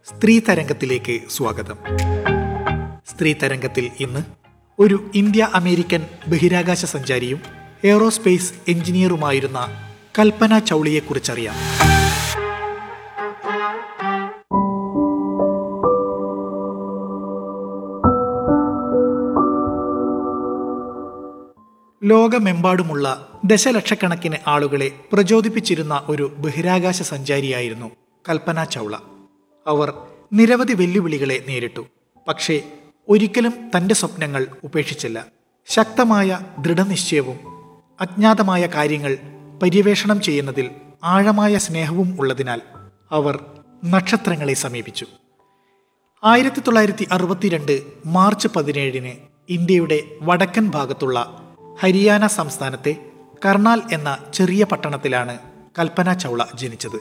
സ്ത്രീ തരംഗത്തിലേക്ക് സ്വാഗതം സ്ത്രീ തരംഗത്തിൽ ഇന്ന് ഒരു ഇന്ത്യ അമേരിക്കൻ ബഹിരാകാശ സഞ്ചാരിയും എയ്റോസ്പേസ് എഞ്ചിനീയറുമായിരുന്ന കൽപ്പന ചൗളിയെക്കുറിച്ചറിയാം ലോകമെമ്പാടുമുള്ള ദശലക്ഷക്കണക്കിന് ആളുകളെ പ്രചോദിപ്പിച്ചിരുന്ന ഒരു ബഹിരാകാശ സഞ്ചാരിയായിരുന്നു കൽപ്പന ചൗള അവർ നിരവധി വെല്ലുവിളികളെ നേരിട്ടു പക്ഷേ ഒരിക്കലും തൻ്റെ സ്വപ്നങ്ങൾ ഉപേക്ഷിച്ചില്ല ശക്തമായ ദൃഢനിശ്ചയവും അജ്ഞാതമായ കാര്യങ്ങൾ പര്യവേഷണം ചെയ്യുന്നതിൽ ആഴമായ സ്നേഹവും ഉള്ളതിനാൽ അവർ നക്ഷത്രങ്ങളെ സമീപിച്ചു ആയിരത്തി തൊള്ളായിരത്തി അറുപത്തിരണ്ട് മാർച്ച് പതിനേഴിന് ഇന്ത്യയുടെ വടക്കൻ ഭാഗത്തുള്ള ഹരിയാന സംസ്ഥാനത്തെ കർണാൽ എന്ന ചെറിയ പട്ടണത്തിലാണ് കൽപ്പന ചൗള ജനിച്ചത്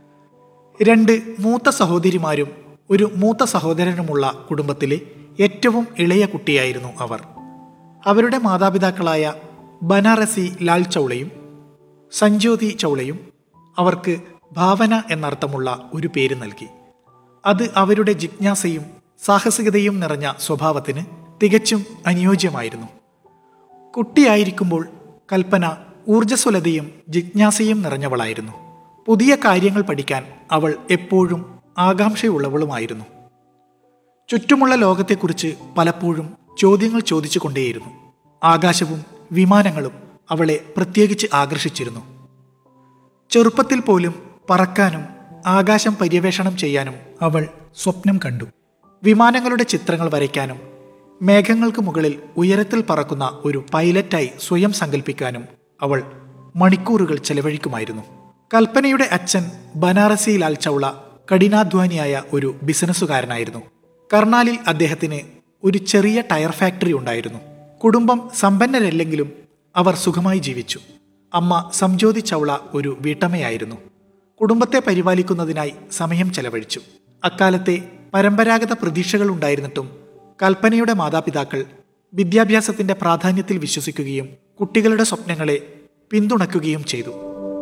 രണ്ട് മൂത്ത സഹോദരിമാരും ഒരു മൂത്ത സഹോദരനുമുള്ള കുടുംബത്തിലെ ഏറ്റവും ഇളയ കുട്ടിയായിരുന്നു അവർ അവരുടെ മാതാപിതാക്കളായ ബനാറസി ലാൽ ചൗളയും സഞ്ജ്യോതി ചൗളയും അവർക്ക് ഭാവന എന്നർത്ഥമുള്ള ഒരു പേര് നൽകി അത് അവരുടെ ജിജ്ഞാസയും സാഹസികതയും നിറഞ്ഞ സ്വഭാവത്തിന് തികച്ചും അനുയോജ്യമായിരുന്നു കുട്ടിയായിരിക്കുമ്പോൾ കൽപ്പന ഊർജ്ജസ്വലതയും ജിജ്ഞാസയും നിറഞ്ഞവളായിരുന്നു പുതിയ കാര്യങ്ങൾ പഠിക്കാൻ അവൾ എപ്പോഴും ആകാംക്ഷയുള്ളവളുമായിരുന്നു ചുറ്റുമുള്ള ലോകത്തെക്കുറിച്ച് പലപ്പോഴും ചോദ്യങ്ങൾ ചോദിച്ചുകൊണ്ടേയിരുന്നു ആകാശവും വിമാനങ്ങളും അവളെ പ്രത്യേകിച്ച് ആകർഷിച്ചിരുന്നു ചെറുപ്പത്തിൽ പോലും പറക്കാനും ആകാശം പര്യവേഷണം ചെയ്യാനും അവൾ സ്വപ്നം കണ്ടു വിമാനങ്ങളുടെ ചിത്രങ്ങൾ വരയ്ക്കാനും മേഘങ്ങൾക്ക് മുകളിൽ ഉയരത്തിൽ പറക്കുന്ന ഒരു പൈലറ്റായി സ്വയം സങ്കല്പിക്കാനും അവൾ മണിക്കൂറുകൾ ചെലവഴിക്കുമായിരുന്നു കൽപ്പനയുടെ അച്ഛൻ ബനാറസി ലാൽ ചൗള കഠിനാധ്വാനിയായ ഒരു ബിസിനസ്സുകാരനായിരുന്നു കർണാലിൽ അദ്ദേഹത്തിന് ഒരു ചെറിയ ടയർ ഫാക്ടറി ഉണ്ടായിരുന്നു കുടുംബം സമ്പന്നരല്ലെങ്കിലും അവർ സുഖമായി ജീവിച്ചു അമ്മ സംജ്യോതി ചൗള ഒരു വീട്ടമ്മയായിരുന്നു കുടുംബത്തെ പരിപാലിക്കുന്നതിനായി സമയം ചെലവഴിച്ചു അക്കാലത്തെ പരമ്പരാഗത പ്രതീക്ഷകൾ ഉണ്ടായിരുന്നിട്ടും കൽപ്പനയുടെ മാതാപിതാക്കൾ വിദ്യാഭ്യാസത്തിന്റെ പ്രാധാന്യത്തിൽ വിശ്വസിക്കുകയും കുട്ടികളുടെ സ്വപ്നങ്ങളെ പിന്തുണയ്ക്കുകയും ചെയ്തു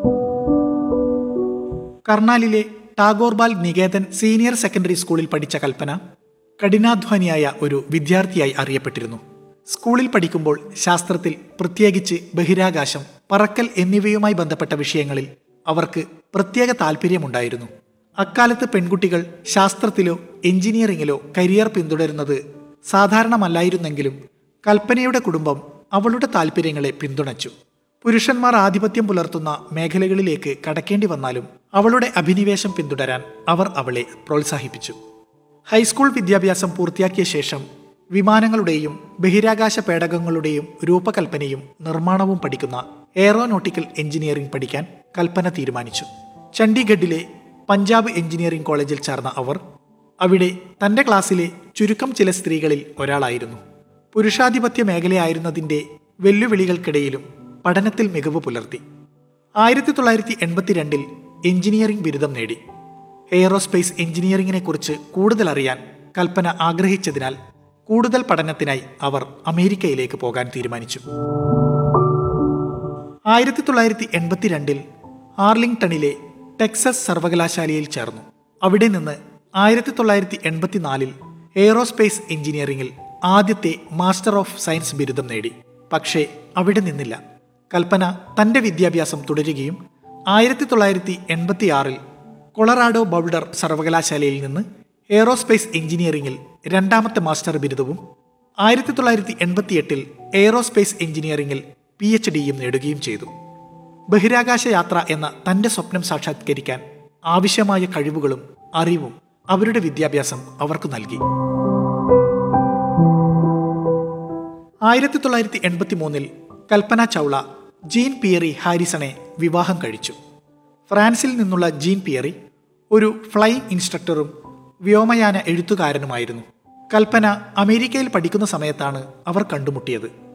കർണാലിലെ ടാഗോർബാൽ നികേതൻ സീനിയർ സെക്കൻഡറി സ്കൂളിൽ പഠിച്ച കൽപ്പന കഠിനാധ്വാനിയായ ഒരു വിദ്യാർത്ഥിയായി അറിയപ്പെട്ടിരുന്നു സ്കൂളിൽ പഠിക്കുമ്പോൾ ശാസ്ത്രത്തിൽ പ്രത്യേകിച്ച് ബഹിരാകാശം പറക്കൽ എന്നിവയുമായി ബന്ധപ്പെട്ട വിഷയങ്ങളിൽ അവർക്ക് പ്രത്യേക താല്പര്യമുണ്ടായിരുന്നു അക്കാലത്ത് പെൺകുട്ടികൾ ശാസ്ത്രത്തിലോ എഞ്ചിനീയറിംഗിലോ കരിയർ പിന്തുടരുന്നത് സാധാരണമല്ലായിരുന്നെങ്കിലും കൽപ്പനയുടെ കുടുംബം അവളുടെ താല്പര്യങ്ങളെ പിന്തുണച്ചു പുരുഷന്മാർ ആധിപത്യം പുലർത്തുന്ന മേഖലകളിലേക്ക് കടക്കേണ്ടി വന്നാലും അവളുടെ അഭിനിവേശം പിന്തുടരാൻ അവർ അവളെ പ്രോത്സാഹിപ്പിച്ചു ഹൈസ്കൂൾ വിദ്യാഭ്യാസം പൂർത്തിയാക്കിയ ശേഷം വിമാനങ്ങളുടെയും ബഹിരാകാശ പേടകങ്ങളുടെയും രൂപകൽപ്പനയും നിർമ്മാണവും പഠിക്കുന്ന എയറോനോട്ടിക്കൽ എഞ്ചിനീയറിംഗ് പഠിക്കാൻ കൽപ്പന തീരുമാനിച്ചു ചണ്ഡീഗഡിലെ പഞ്ചാബ് എഞ്ചിനീയറിംഗ് കോളേജിൽ ചേർന്ന അവർ അവിടെ തന്റെ ക്ലാസ്സിലെ ചുരുക്കം ചില സ്ത്രീകളിൽ ഒരാളായിരുന്നു പുരുഷാധിപത്യ മേഖലയായിരുന്നതിന്റെ വെല്ലുവിളികൾക്കിടയിലും പഠനത്തിൽ മികവ് പുലർത്തി ആയിരത്തി തൊള്ളായിരത്തി എൺപത്തിരണ്ടിൽ എഞ്ചിനീയറിംഗ് ബിരുദം നേടി എയ്റോസ്പേസ് എഞ്ചിനീയറിംഗിനെ കുറിച്ച് കൂടുതൽ അറിയാൻ കൽപ്പന ആഗ്രഹിച്ചതിനാൽ കൂടുതൽ പഠനത്തിനായി അവർ അമേരിക്കയിലേക്ക് പോകാൻ തീരുമാനിച്ചു ആയിരത്തി തൊള്ളായിരത്തി എൺപത്തിരണ്ടിൽ ആർലിംഗ്ടണിലെ ടെക്സസ് സർവകലാശാലയിൽ ചേർന്നു അവിടെ നിന്ന് ആയിരത്തി തൊള്ളായിരത്തി എൺപത്തിനാലിൽ എയ്റോസ്പേസ് എഞ്ചിനീയറിംഗിൽ ആദ്യത്തെ മാസ്റ്റർ ഓഫ് സയൻസ് ബിരുദം നേടി പക്ഷേ അവിടെ നിന്നില്ല കൽപ്പന തന്റെ വിദ്യാഭ്യാസം തുടരുകയും ആയിരത്തി തൊള്ളായിരത്തി എൺപത്തിയാറിൽ കൊളറാഡോ ബൗൾഡർ സർവകലാശാലയിൽ നിന്ന് എയ്റോസ്പേസ് എഞ്ചിനീയറിംഗിൽ രണ്ടാമത്തെ മാസ്റ്റർ ബിരുദവും ആയിരത്തി തൊള്ളായിരത്തി എൺപത്തിയെട്ടിൽ എയ്റോസ്പേസ് എഞ്ചിനീയറിംഗിൽ പി എച്ച് ഡിയും നേടുകയും ചെയ്തു ബഹിരാകാശ യാത്ര എന്ന തന്റെ സ്വപ്നം സാക്ഷാത്കരിക്കാൻ ആവശ്യമായ കഴിവുകളും അറിവും അവരുടെ വിദ്യാഭ്യാസം അവർക്ക് നൽകി ആയിരത്തി തൊള്ളായിരത്തി എൺപത്തി മൂന്നിൽ കൽപ്പന ചൗള ജീൻ പിയറി ഹാരിസണെ വിവാഹം കഴിച്ചു ഫ്രാൻസിൽ നിന്നുള്ള ജീൻ പിയറി ഒരു ഫ്ലൈയിങ് ഇൻസ്ട്രക്ടറും വ്യോമയാന എഴുത്തുകാരനുമായിരുന്നു കൽപ്പന അമേരിക്കയിൽ പഠിക്കുന്ന സമയത്താണ് അവർ കണ്ടുമുട്ടിയത്